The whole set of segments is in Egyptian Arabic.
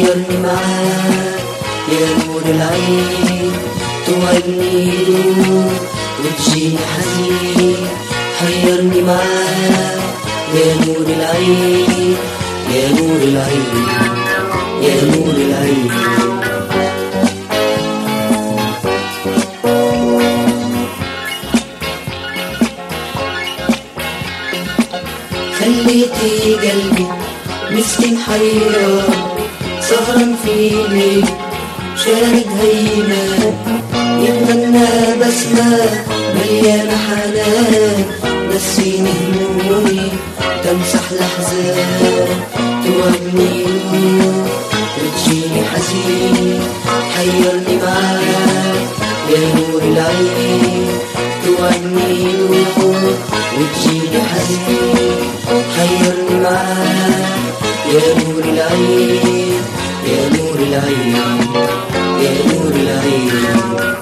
حيرني معاك يا نور العين توعدني نور وتجيني حزين حيرني معاك يا نور العين يا نور العين يا نور العين خليتي قلبي مسكين حيران سهران فيني شارد هيمة يتمنى بسمة مليانة حنان نسيني همومي تمسح الأحزان توهمني نور وتجيني حزين حيرني معاك يا نور العين توهمني نور وتجيني حزين حيرني معاك يا نور العين يا نور العين يا نور العين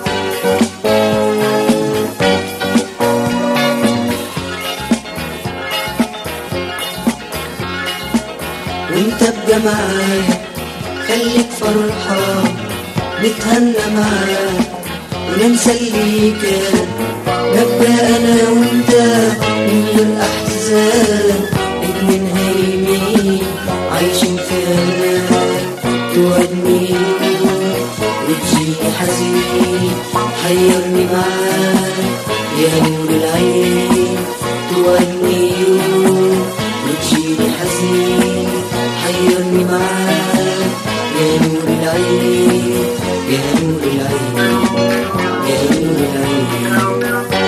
وانت ابقى معايا خليك فرحان نتهنى معاك وننسى اللي كان نبقى انا وانت من غير احزان اتنين هايمين عايشين في امان توعدني وتجيني حزين حيرني معاك يا نور العين توعدني وتجيني حزين حيرني معاك يا نور العين يا نور العين يا نور العين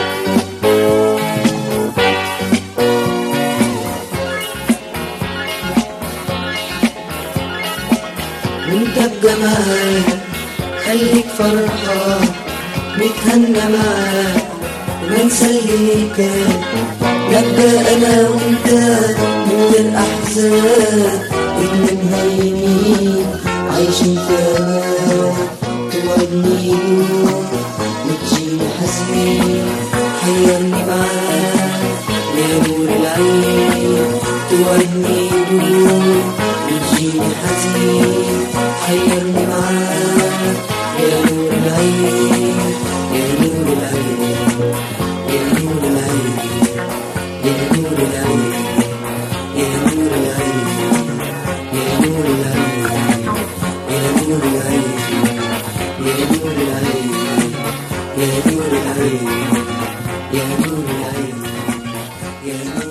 وانت بجمالك خليك فرحان نتهنى معاك وننسى اللي كان نبقى انا وانت من غير احزان اتنين هايمين عايشين في امان توعدني نور وتجيني حزين حيرني معاك يا نور العين توعدني نور وتجيني حزين حيرني معاك يا نور العين يا نور العين يا نور العين يا نور العين يا نور العين يا نور العين يا نور العين يا نور العين يا نور العين يا نور العين يا نور